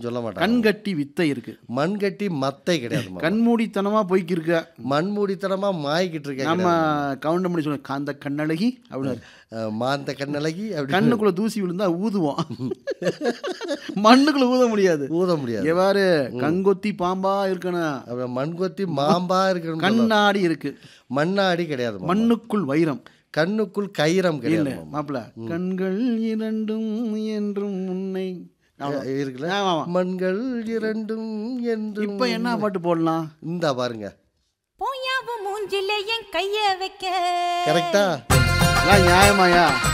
சொல்ல மாட்டாங்க கண்கட்டி வித்தை இருக்கு மண் கட்டி மத்தை கிடையாது மாமா. கண்மூடித்தனமா போய்க்கு இருக்க மண்மூடித்தனமா மாய்கிட்டு இருக்கேன் நம்ம கவுண்டம் பண்ணி சொல்ல காந்த கண்ணழகி அப்படின்னு அஹ், மாந்த கண்ணழகி அப்படி கண்ணுக்குள்ள தூசி விழுந்தா ஊதுவோம் மண்ணுக்குள்ள ஊத முடியாது ஊத முடியாது எவ்வாறு கங்கொத்தி பாம்பா இருக்கணும் அப்புறம் மண் கொத்தி மாம்பா இருக்கணும் சொல்ல- கண்ணாடி இருக்கு மண்ணாடி கிடையாது மாமா. மண்ணுக்குள் வைரம் கண்ணுக்குள் கயிறம் இல்ல கிடையாது மாமா. மாப்பிள கண்கள் இரண்டும் என்றும் உன்னை அவ்வளவு. இருக்குல்ல ஆமா, ஆமா. மண்கள் இரண்டும் என்று இப்ப என்ன பாட்டு போடலாம் இந்த பாருங்க போயாவும் மூஞ்சில என் கைய வைக்க கரெக்டா எல்லாம் நியாயமாயா